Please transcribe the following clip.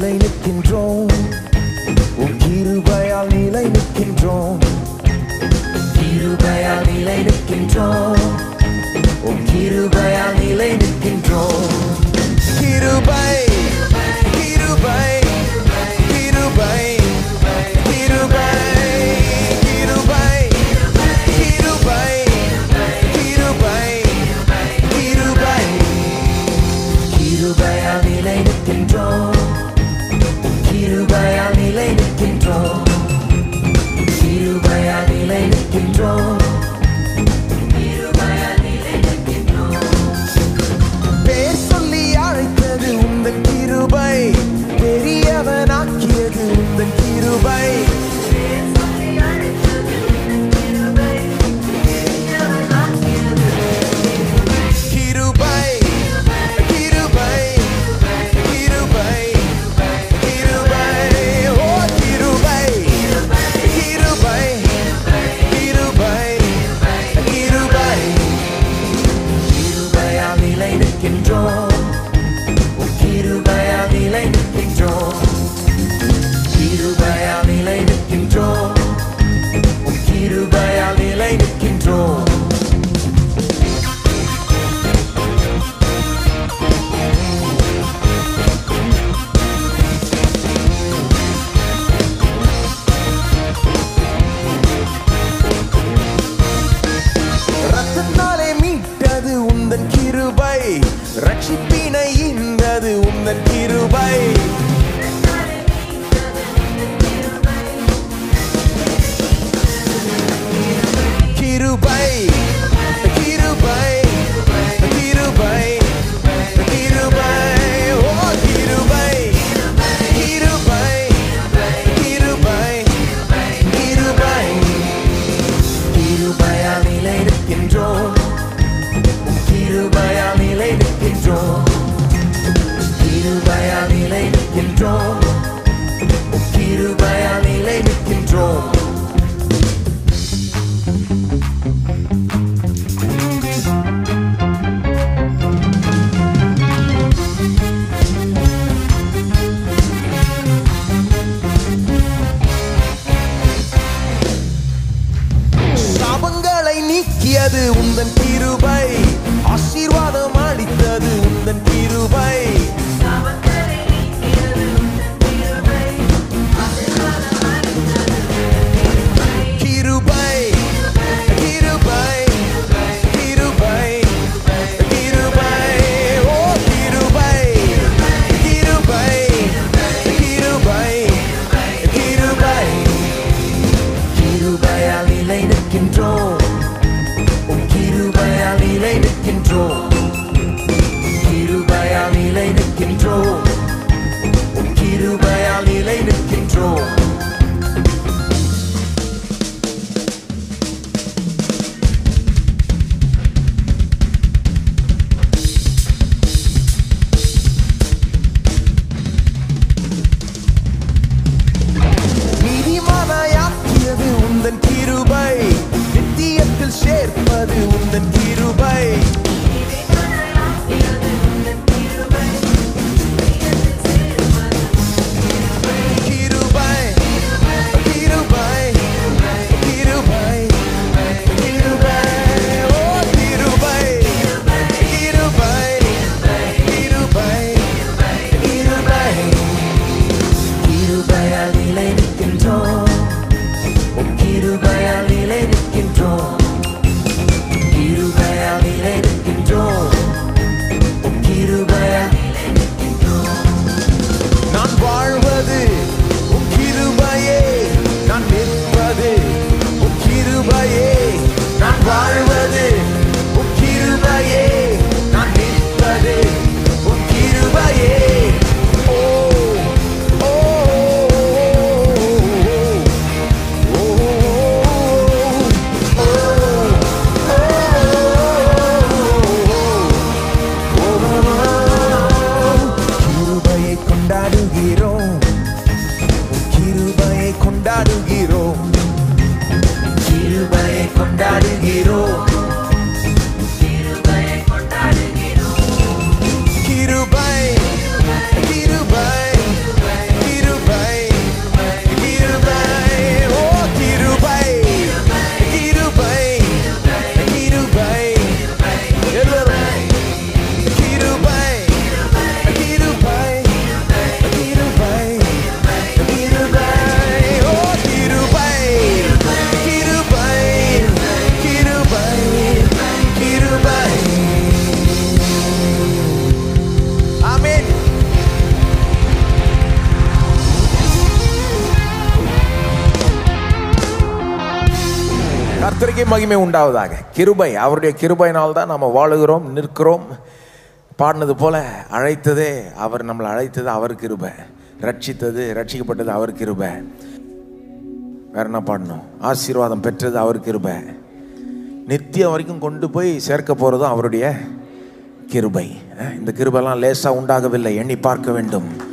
நிலை நிற்கின்றோம் உன் கிருபையால் நிலை நிற்கின்றோம் கிருபையால் நிலை நிற்கின்றோம் உன் கிருபையால் நிலை நிற்கின்றோம் கிருபை கிருபை கிருபை கிருபை கிருபை கிருபை கிருபை கிருபை கிருபையால் நிலை நிற்கின்றோம் கிருபையால் நிலை நிற்கின்றோம் கிருபையால் நிலை நிற்கின்றோம் கிருபையால் நிலை நிற்கின்றோம் பேர் சொல்லி அழைத்தது உந்தன் கிருபை பெரியவனாக்கியது உந்தன் கிருபை கிருபை கிருபை கிருபை கிருபை ஓ கிருபை கிருபை கிருபை கிருபை கிருபையால் நிலை நிற்கின்றோம் உன் கிருபையால் நிலை நிற்கின்றோம் கிருபையால் நிலை நிற்கின்றோம் உன் கிருபையால் நிலை நிற்கின்றோம் ரத்தத்தாலே மீட்டது உந்தன் கிருபை ரட்சிப்பினை ஈந்தது உந்தன் கிருபை கிருபை கிருபை கிருபை கிருபை ஓ கிருபை கிருபை கிருபை கிருபை கிருபையால் நிலை நிற்கின்றோம் கிருபையால் நிலை நிற்கின்றோம் கிருபையால் நிலை நிற்கின்றோம் கிருபையால் நிலை நிற்கின்றோம் சாபங்களை நீக்கியது உந்தன் கிருபை ஆசீர்வாதம் அளித்தது உந்தன் கிருபை கிருபை கிருபை கிருபை கிருபை ஓ கிருபை கிருபை கிருபை கிருபை கிருபையால் நிலை நிற்கின்றோம் உன் கிருபையால் நிலை நிற்கின்றோம் கிருபையால் நிலை நிற்கின்றோம் உன் கிருபையால் நிலை நிற்கின்றோம் நீதிமானாயாக்கியது உந்தன் கிருபை நித்தியத்தில் சேர்ப்பது உந்தன் கிருபை கிருபை கிருபை கிருபை கிருபை ஓ கிருபை கிருபை கிருபை கிருபை கிருபையால் நிலை நிற்கின்றோம் உன் கிருபையால் நிலை நிற்கின்றோம் கிருபையால் நிலை நிற்கின்றோம் உன் கிருபையால் நிலை நிற்கின்றோம் நான் வாழ்வது உன் கிருபையே நான் நிற்பது உன் கிருபையே நான் வாழ்வது உன் கிருபையே நான் நிற்பது உன் கிருபையே ஓ ஓ ஓ கிருபையை கொண்டாடுகிறோம் உன் கிருபையை கொண்டாடுகிறோம் கிருபையை கொண்டாடுகிறோம் கிருபை கிருபை கர்த்தருக்கே மகிமை உண்டாவதாக கிருபை அவருடைய கிருபையினால் தான் நம்ம வாழுகிறோம் நிற்கிறோம் பாடினது போல அழைத்ததே அவர் நம்மளை அழைத்தது அவர் கிருபை ரட்சித்தது ரட்சிக்கப்பட்டது அவர் கிருபை வேற என்ன பாடணும் ஆசீர்வாதம் பெற்றது அவர் கிருபை நித்தியம் வரைக்கும் கொண்டு போய் சேர்க்க போகிறதும் அவருடைய கிருபை அஹ் இந்த கிருபெல்லாம் லேசாக உண்டாகவில்லை எண்ணி பார்க்க வேண்டும்